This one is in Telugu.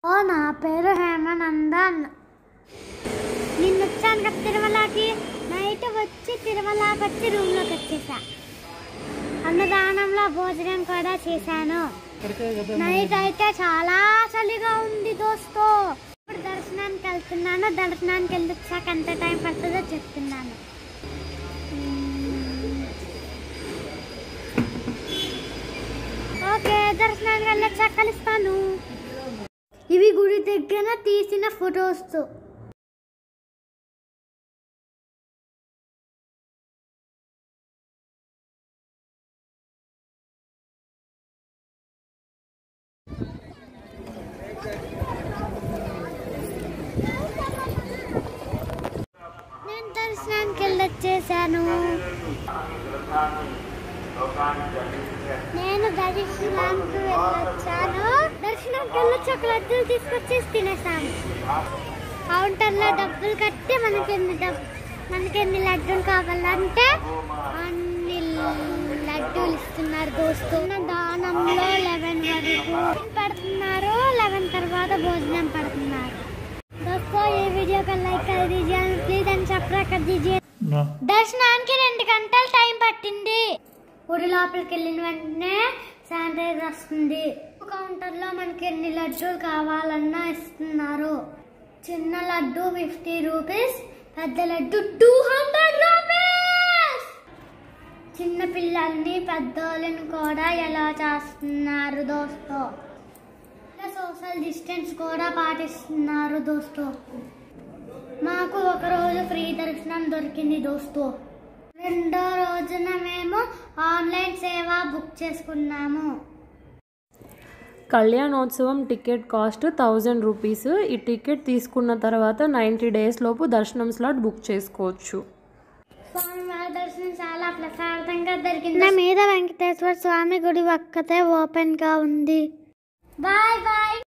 ఓ నా పేరు హేమనందన్ నిన్న వచ్చాను కదా తిరుమలకి నైట్ వచ్చి తిరుమలకి వచ్చి రూమ్లోకి వచ్చేసా అన్నదానంలో భోజనం కూడా చేశాను నైట్ అయితే చాలా చలిగా ఉంది దోస్తో ఇప్పుడు దర్శనానికి వెళ్తున్నాను దర్శనానికి వెళ్ళి వచ్చాక ఎంత టైం పడుతుందో చెప్తున్నాను ఓకే దర్శనానికి వెళ్ళి వచ్చాక కలుస్తాను ఇవి గుడి దగ్గర తీసిన ఫొటోస్ నేను దర్శనానికి వెళ్ళి వచ్చేసాను నేను దర్శనానికి వెళ్ళొచ్చాను దర్శనానికి వెళ్ళొచ్చి ఒక లడ్డూలు తీసుకొచ్చేసి తినేసాను కౌంటర్లో డబ్బులు కట్టి మనకి ఎన్ని డబ్ మనకి ఎన్ని లడ్డూలు కావాలంటే అన్ని లడ్డూలు ఇస్తున్నారు దోస్తు దానంలో లెవెన్ వరకు పెడుతున్నారు లెవెన్ తర్వాత భోజనం పెడుతున్నారు దోస్తో ఈ వీడియోకి లైక్ कर दीजिए ప్లీజ్ అని సబ్స్క్రైబ్ कर दीजिए దర్శనానికి రెండు గంటలు టైం పట్టింది గుడి లోపలికి వెళ్ళిన వెంటనే శానిటైజర్ వస్తుంది కౌంటర్లో మనకి ఎన్ని లడ్డూలు కావాలన్నా ఇస్తున్నారు చిన్న లడ్డు ఫిఫ్టీ రూపీస్ పెద్ద లడ్డు టూ హండ్రెడ్ రూపీస్ చిన్న పిల్లల్ని పెద్దోళ్ళని కూడా ఎలా చేస్తున్నారు దోస్తో సోషల్ డిస్టెన్స్ కూడా పాటిస్తున్నారు దోస్తో మాకు ఒక రోజు ఫ్రీ దర్శనం దొరికింది దోస్తు రెండో రోజున మేము ఆన్లైన్ సేవ బుక్ చేసుకున్నాము కళ్యాణోత్సవం టికెట్ కాస్ట్ థౌజండ్ రూపీస్ ఈ టికెట్ తీసుకున్న తర్వాత నైంటీ డేస్ లోపు దర్శనం స్లాట్ బుక్ చేసుకోవచ్చు స్వామివారి దర్శనం చాలా ప్రశాంతంగా దొరికింది నా మీద వెంకటేశ్వర స్వామి గుడి ఒక్కతే ఓపెన్ గా ఉంది బాయ్ బాయ్